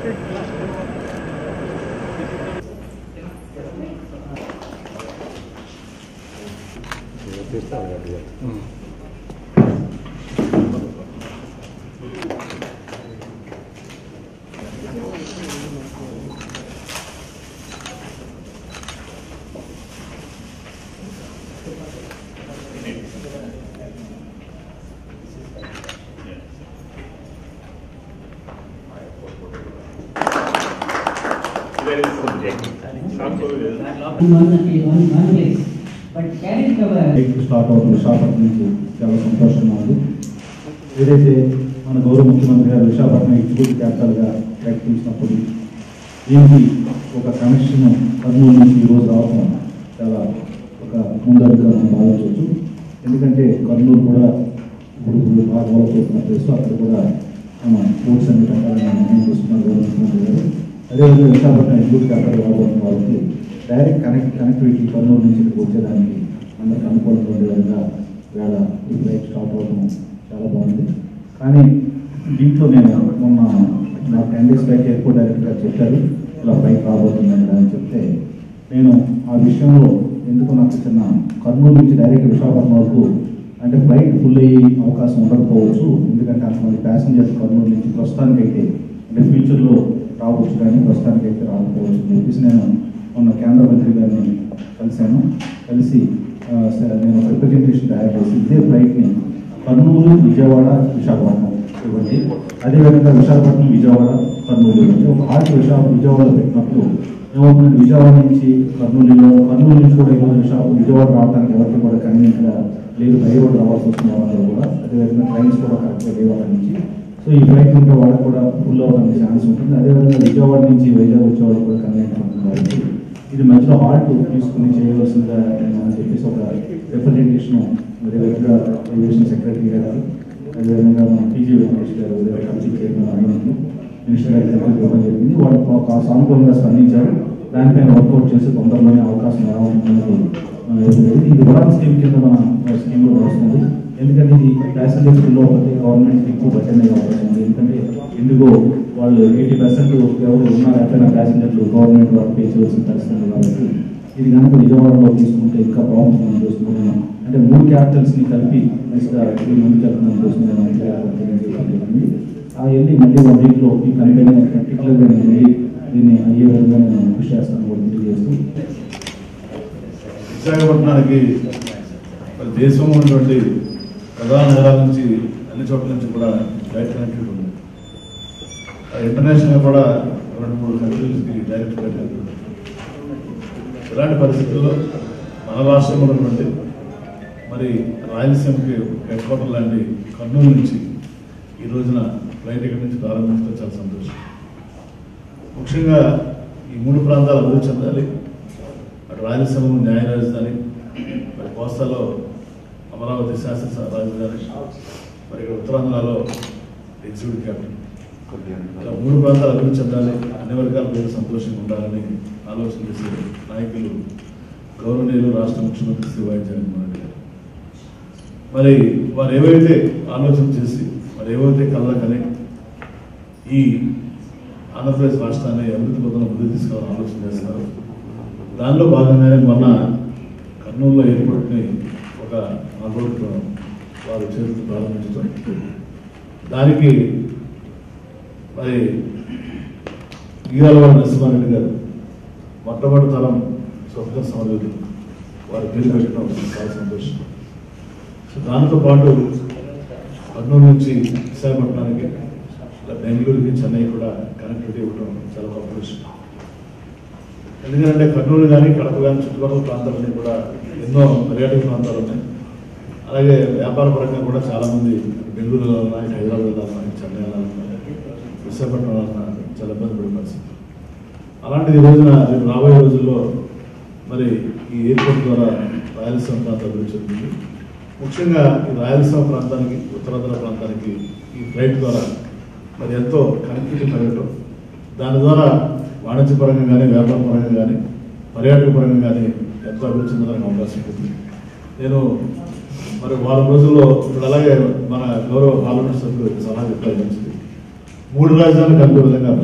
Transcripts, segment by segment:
one, one, one place. But can it cover? Bike start అవుతుంది విశాఖపట్నం నుంచి చాలా సంతోషంగా ఉంది ఏదైతే మన గౌరవ ముఖ్యమంత్రి గారు విశాఖపట్నం ఎగ్జిక్యూటివ్ క్యాపిటల్గా ప్రకటించినప్పుడు దీనికి ఒక కనెక్షన్ కర్నూలు నుంచి ఈరోజు రావడం చాలా ఒక ముందడుగా మనం భావించవచ్చు ఎందుకంటే కర్నూలు కూడా ఇప్పుడు ఇప్పుడు బాగా డెవలప్ అవుతున్న ప్లేస్ అక్కడ కూడా మన ఫుడ్స్ అన్ని రకాలుగా మెయింటైన్ చేస్తున్నారు గౌరవ ముఖ్యమంత్రి గారు అదేవిధంగా విశాఖపట్నం ఎగ్జిక్యూటివ్ క్యాపిటల్ రాబోతున్న వాళ్ళకి డైరెక్ట్ కనెక్ట్ కనెక్టివిటీ కర్నూలు నుంచి ఇక్కడికి వచ్చేదానికి అందరికి అనుకూలంగా ఉండే విధంగా వేళ ఈ ఫ్లైట్ స్టార్ట్ అవడం చాలా బాగుంది కానీ దీంట్లో నేను మొన్న నా ten days back airport director గారు చెప్పారు ఇలా ఫ్లైట్ రాబోతుందని అని చెప్తే నేను ఆ విషయంలో ఎందుకు నాకు చిన్న కర్నూలు నుంచి డైరెక్ట్ విశాఖపట్నం వరకు అంటే ఫ్లైట్ ఫుల్ అయ్యే అవకాశం ఉండకపోవచ్చు ఎందుకంటే అంతమంది ప్యాసింజర్స్ కర్నూలు నుంచి ప్రస్తుతానికైతే అంటే ఫ్యూచర్లో రావచ్చు కానీ ప్రస్తుతానికైతే రాకపోవచ్చు అని చెప్పేసి నేను మొన్న కేంద్ర మంత్రి గారిని కలిశాను కలిసి ఆ, స- నేను ఒక రిప్రజెంటేషన్ తయారు చేసి ఇదే ఫ్లైట్ని కర్నూలు విజయవాడ విశాఖపట్నం ఇవ్వండి అదేవిధంగా విశాఖపట్నం విజయవాడ కర్నూలు ఇవ్వండి ఒక హార్ట్ విశాఖ విజయవాడ పెట్టినప్పుడు ఏమవుతుందంటే విజయవాడ నుంచి కర్నూలులో కర్నూలు నుంచి కూడా ఈరోజు విశాఖ విజయవాడ రావడానికి ఎవరికి కూడా కన్వీనియంట్గా లేదు బై రోడ్ రావాల్సి వస్తున్న వాళ్ళు కూడా అదేవిధంగా ట్రైన్స్ కూడా కరెక్ట్గా లేవు అక్కడి నుంచి సో ఈ ఫ్లైట్ ఉంటే వాళ్ళకి కూడా ఫుల్ అవ్వడానికి ఛాన్స్ ఉంటుంది అదేవిధంగా విజయవాడ నుంచి వైజాగ్ వచ్చే వాళ్ళు కూడా కన్వీనియంట్ ఉంటుంది కాబట్టి ఇది మధ్యలో హాల్ట్ తీసుకుని చేయవలసిందిగా నేను అని చెప్పేసి ఒక రిప్రజెంటేషన్ రెగ్యులర్గా ఏవియేషన్ సెక్రటరీ గారు అదేవిధంగా మన పీజీ వెంకటేష్ గారు కమిటీ చైర్మన్ అడిగినప్పుడు మినిస్టర్ గారి దగ్గరికి ఇవ్వడం జరిగింది వాళ్ళు ఒక సానుకూలంగా స్పందించారు దానిపైన వర్కౌట్ చేసి తొందరలోనే అవకాశం ఎలా ఉంటుందో ఆ, ఇవ్వలేదు. ఇది వరాల స్కీమ్ కింద మన స్కీమ్లో వస్తుంది ఎందుకంటే ఇది ప్యాసింజర్ ఫుల్ అవుతుంది గవర్నమెంట్ ఎక్కువ బడ్జెట్ అయ్యే అవకాశం ఉంది ఎందుకంటే ఇండిగో వాళ్ళు ఎయిటీ పర్సెంట్ ఎవరు ఉన్నారు ఎక్కడైనా ప్యాసింజర్లు గవర్నమెంట్ వాళ్ళు పే చేయవలసిన పరిస్థితి ఉంది కాబట్టి ఇది కనుక విజయవాడలో తీసుకుంటే ఇంకా బాగుంటుందని చూస్తున్నాం అంటే మూడు క్యాపిటల్స్ ని కలిపి నెక్స్ట్ ఇది ముందుకు వెళ్తున్నాం చూస్తున్నాం ఆ వెళ్ళి మళ్ళీ వన్ వీక్ లో ఈ కంపెనీ పర్టికులర్ గా నేను వెళ్ళి దీన్ని అయ్యే విధంగా నేను కృషి చేస్తాను కూడా తెలియజేస్తూ విశాఖపట్నానికి మరి దేశంలో ఉన్నటువంటి ప్రధాన నగరాల నుంచి అన్ని చోట్ల నుంచి కూడా ఫ్లైట్ కనెక్టివిటీ ఉంది ఆ ఇంటర్నేషనల్ కూడా రెండు మూడు కంట్రీస్కి డైరెక్ట్ ఫ్లైట్ ఉంది ఇలాంటి పరిస్థితుల్లో మన రాష్ట్రంలో ఉన్నటువంటి మరి రాయలసీమకి హెడ్ క్వార్టర్ లాంటి కర్నూలు నుంచి ఈ రోజున ఫ్లైట్ ఇక్కడి నుంచి ప్రారంభించడం చాలా సంతోషం ముఖ్యంగా ఈ మూడు ప్రాంతాలు అభివృద్ధి చెందాలి అటు రాయలసీమ న్యాయ రాజధాని మరి కోస్తాలో అమరావతి శాసన రాజధాని మరి ఇక్కడ ఉత్తరాంధ్రలో ఎగ్జిక్యూటివ్ క్యాపిటల్ ఇలా మూడు ప్రాంతాలు అభివృద్ధి చెందాలి అన్ని వర్గాల ప్రజలు సంతోషంగా ఉండాలని ఆలోచన చేసే నాయకులు గౌరవనీయులు రాష్ట్ర ముఖ్యమంత్రి శ్రీ వైఎస్ జగన్మోహన్ రెడ్డి గారు మరి వారు ఏవైతే ఆలోచన చేసి మరి ఏవైతే కళ్ళకని ఈ ఆంధ్రప్రదేశ్ రాష్ట్రాన్ని అభివృద్ధి పథంలో ముందుకు తీసుకెళ్ళాలని ఆలోచన చేస్తున్నారు దానిలో భాగంగానే మొన్న కర్నూలులో ఎయిర్పోర్ట్ని ఒక నాలుగు వారు చేతులు ప్రారంభించడం దానికి మరి ఈరాలవాడ నరసింహారెడ్డి గారు మొట్టమొదటి తరం స్వతంత్ర సమరయోధులు వారి పేరు పెట్టడం చాలా సంతోషం సో దాంతో పాటు కర్నూలు నుంచి విశాఖపట్నానికి ఇలా బెంగళూరుకి చెన్నై కూడా కనెక్టివిటీ ఇవ్వడం చాలా గొప్ప విషయం ఎందుకంటే కర్నూలు కానీ కడప కానీ చుట్టుపక్కల ప్రాంతాలన్నీ కూడా ఎన్నో పర్యాటక ప్రాంతాలు ఉన్నాయి అలాగే వ్యాపార పరంగా కూడా చాలా మంది బెంగళూరు వెళ్ళాలన్నా ఇటు హైదరాబాద్ వెళ్ళాలన్నా ఇటు చెన్నై వెళ్ళాలన్నా విశాఖపట్నం వెళ్ళాలన్నా చాలా ఇబ్బంది పడే పరిస్థితి అలాంటిది ఈ రోజున రేపు రాబోయే రోజుల్లో మరి ఈ ఎయిర్పోర్ట్ ద్వారా రాయలసీమ ప్రాంతం అభివృద్ధి చెందుతుంది ముఖ్యంగా ఈ రాయలసీమ ప్రాంతానికి ఉత్తరాంధ్ర ప్రాంతానికి ఈ ఫ్లైట్ ద్వారా మరి ఎంతో కనెక్టివిటీ పెరగటం దాని ద్వారా వాణిజ్యపరంగా కానీ వ్యాపార పరంగా కానీ పర్యాటక పరంగా కానీ ఎంతో అభివృద్ధి చెందడానికి అవకాశం ఉంటుంది నేను మరి వారం రోజుల్లో ఇప్పుడు అలాగే మన గౌరవ పార్లమెంట్ సభ్యులు సలహా చెప్పారు మంచిది మూడు రాజధానులు కలిపే విధంగా ప్రయత్నం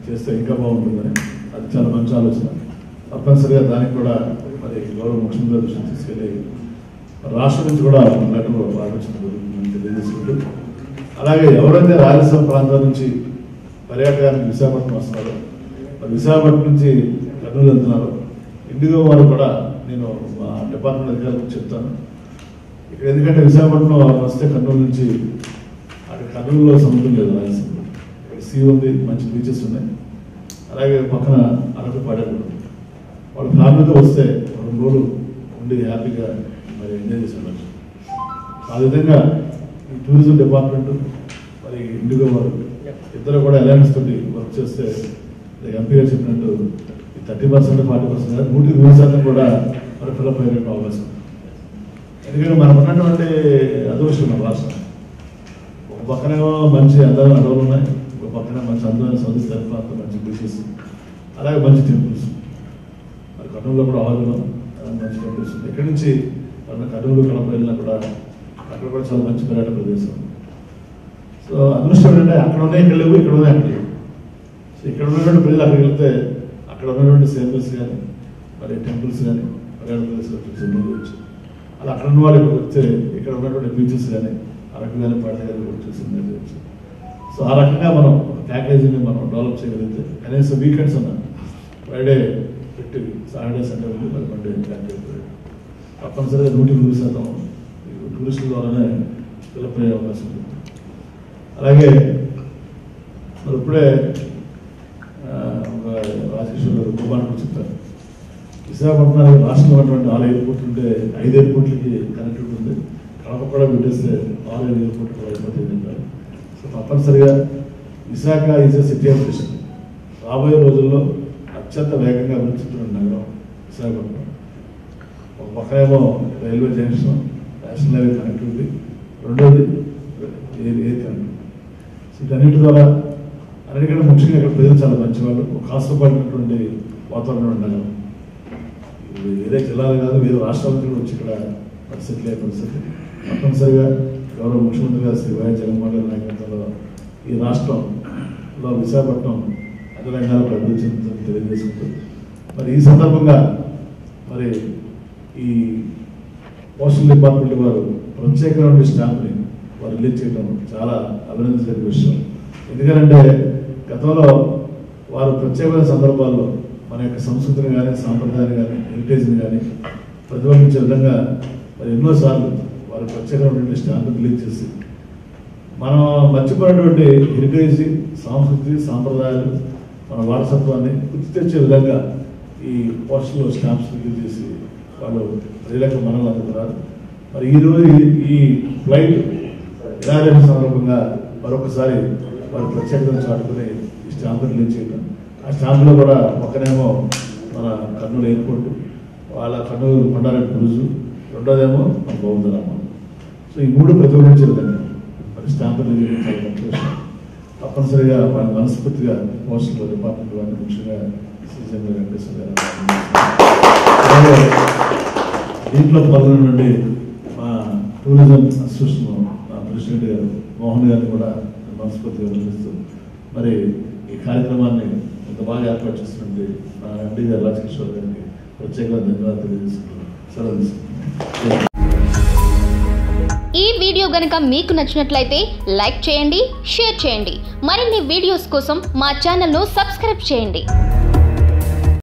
చేస్తే ఇంకా బాగుంటుందని అది చాలా మంచి ఆలోచన తప్పనిసరిగా దానికి కూడా మరి గౌరవ ముఖ్యమంత్రి దృష్టికి తీసుకెళ్ళి రాష్ట్రం నుంచి కూడా లెటర్ ఆలోచన జరుగుతుందని తెలియజేసుకుంటూ అలాగే ఎవరైతే రాయలసీమ ప్రాంతం నుంచి పర్యాటకానికి విశాఖపట్నం వస్తున్నారో మరి విశాఖపట్నం నుంచి కర్నూలు వెళ్తున్నారు ఇండిగో వారు కూడా నేను మా డిపార్ట్మెంట్ అధికారులకు చెప్తాను ఇక్కడ ఎందుకంటే విశాఖపట్నం వస్తే కర్నూలు నుంచి అక్కడ కర్నూలులో సముద్రం లేదు రాయలసీమలో ఇక్కడ సీ ఉంది మంచి బీచెస్ ఉన్నాయి అలాగే పక్కన అరకు పడేరు ఉంది. వాళ్ళ ఫ్యామిలీతో వస్తే రెండు రోజులు ఉండి హ్యాపీగా మరి ఎంజాయ్ చేసి వెళ్ళచ్చు ఆ విధంగా ఈ టూరిజం డిపార్ట్మెంట్ మరి ఇండిగో వారు ఇద్దరు కూడా అలయన్స్ తోటి వర్క్ చేస్తే ఎంపీ గారు చెప్పినట్టు ఈ థర్టీ పర్సెంట్ ఫార్టీ పర్సెంట్ నూటికి నూరు శాతం కూడా మరి ఫిల్అప్ అయ్యే అవకాశం ఉంది. ఎందుకంటే మనకు ఉన్నటువంటి అదృష్టం మన రాష్ట్రం ఒక పక్కనేమో మంచి అందమైన అడవులు ఉన్నాయి ఒక పక్కన మంచి అందమైన సౌదీ ప్రాంతం మంచి బీచెస్ అలాగే మంచి టెంపుల్స్ మరి కర్నూలులో కూడా ఆరులో మంచి టెంపుల్స్ ఉన్నాయి ఇక్కడి నుంచి మన కర్నూలు కడప వెళ్ళినా కూడా అక్కడ కూడా చాలా మంచి పర్యాటక ప్రదేశం సో అదృష్టం ఏంటంటే అక్కడ ఉన్నాయి ఇక్కడ లేవు ఇక్కడ ఉన్నాయి అక్కడ లేవు సో ఇక్కడ ఉన్నటువంటి ప్రజలు అక్కడికి వెళ్తే అక్కడ ఉన్నటువంటి సేవల్స్ కానీ మరి టెంపుల్స్ కానీ పర్యాటక ప్రదేశాలు చూసి వచ్చు అలా అక్కడ ఉన్న వాళ్ళు ఇక్కడికి వస్తే ఇక్కడ ఉన్నటువంటి బీచెస్ కానీ అరకు కానీ పాట కానీ కూడా చూసి వచ్చు సో ఆ రకంగా మనం ఒక ప్యాకేజీని మనం డెవలప్ చేయగలిగితే కనీసం వీకెండ్స్ అన్న ఫ్రైడే పెట్టి సాటర్డే సండే ఉంది మరి మండే ప్యాకేజ్ తప్పనిసరిగా నూటి నూరు శాతం ఈ టూరిస్టుల ద్వారానే ఫిలప్ అయ్యే అవకాశం ఉంది అలాగే మరి ఇప్పుడే ఆ, ఒక రాజేశ్వర్ గారు కుమార్ చెప్తారు విశాఖపట్నానికి రాష్ట్రంలో ఉన్నటువంటి ఆరు ఎయిర్పోర్ట్లు ఉంటే ఐదు ఎయిర్పోర్ట్లకి కనెక్టివిటీ ఉంది కడప కూడా పెట్టేస్తే ఆరు ఐదు ఎయిర్పోర్ట్ కూడా అయిపోతుంది చెప్పారు సో తప్పనిసరిగా Visakha is a city of mission రాబోయే రోజుల్లో అత్యంత వేగంగా అభివృద్ధి చెందుతున్న నగరం విశాఖపట్నం ఒక పక్కనేమో railway junction national highway connectivity రెండోది ఎయిర్ ఎయిర్ కనెక్టివిటీ సో వీటన్నిటి ద్వారా అన్నిటికంటే ముఖ్యంగా ఇక్కడ ప్రజలు చాలా మంచివాళ్ళు ఒక కాసుపడినటువంటి వాతావరణం ఉన్న నగరం ఇది వేరే జిల్లాలు కాదు వేరే రాష్ట్రాల నుంచి కూడా వచ్చి ఇక్కడ పరిస్థితి లేని పరిస్థితి తప్పనిసరిగా గౌరవ ముఖ్యమంత్రి గారు శ్రీ వైఎస్ జగన్మోహన్ రెడ్డి నాయకత్వంలో ఈ రాష్ట్రంలో విశాఖపట్నం అన్ని రంగాలకు అభివృద్ధి చెందుతుందని తెలియజేసుకుంటూ మరి ఈ సందర్భంగా మరి ఈ పోస్టల్ డిపార్ట్మెంట్ వారు ప్రత్యేకమైన స్టాంప్ని వారు రిలీజ్ చేయడం చాలా అభినందించదగిన విషయం ఎందుకంటే గతంలో వారు ప్రత్యేకమైన సందర్భాల్లో మన యొక్క సంస్కృతిని కానీ సాంప్రదాయాన్ని కానీ హెరిటేజ్ని కానీ ప్రతిబింబించే విధంగా మరి ఎన్నోసార్లు వారు ప్రత్యేకమైనటువంటి స్టాంప్ రిలీజ్ చేసి మనం మర్చిపోయినటువంటి హెరిటేజ్ సంస్కృతి సాంప్రదాయాలు మన వారసత్వాన్ని గుర్తు తెచ్చే విధంగా ఈ పోస్టల్లో స్టాంప్స్ రిలీజ్ చేసి వాళ్ళు ప్రజలకు మనల్ని అందుకున్నారు మరి ఈరోజు ఈ- ఈ ఫ్లైట్ ఇనాగ్రేషన్ సందర్భంగా మరొకసారి వారి ప్రత్యేకతను చాటుకుని ఈ స్టాంప్ రిలీజ్ చేయడం ఆ స్టాంపులో కూడా పక్కనేమో మన కర్నూలు ఎయిర్పోర్ట్ వాళ్ళ కర్నూలు కొండారెడ్డి బ్రుజు రెండోదేమో మన బౌద్ధరామం సో ఈ మూడు ప్రతిబింబించే విధంగా మరి స్టాంప్ రిలీజ్ చేయడం చాలా మంచి విషయం తప్పనిసరిగా వాళ్ళ మనస్ఫూర్తిగా పోస్టల్ డిపార్ట్మెంట్ వారిని ముఖ్యంగా సీజన్ వెంకటేశ్వర గారు అలాగే దీంట్లో పాల్గొనండి మా టూరిజం అసోసియేషన్ మా ప్రెసిడెంట్ గారు మోహన్ గారిని కూడా మనస్ఫూర్తిగా అభినందిస్తూ మరి ఈ కార్యక్రమాన్ని ఇంత బాగా ఏర్పాటు చేస్తున్నది మా ఎండి గారు రాజకిషోర్ గారికి ప్రత్యేకంగా ధన్యవాదాలు తెలియజేస్తున్నాను సెలవు తీసుకుంటున్నాను ఈ వీడియో గనుక మీకు నచ్చినట్లయితే లైక్ చేయండి షేర్ చేయండి మరిన్ని వీడియోస్ కోసం మా ఛానల్ను సబ్స్క్రైబ్ చేయండి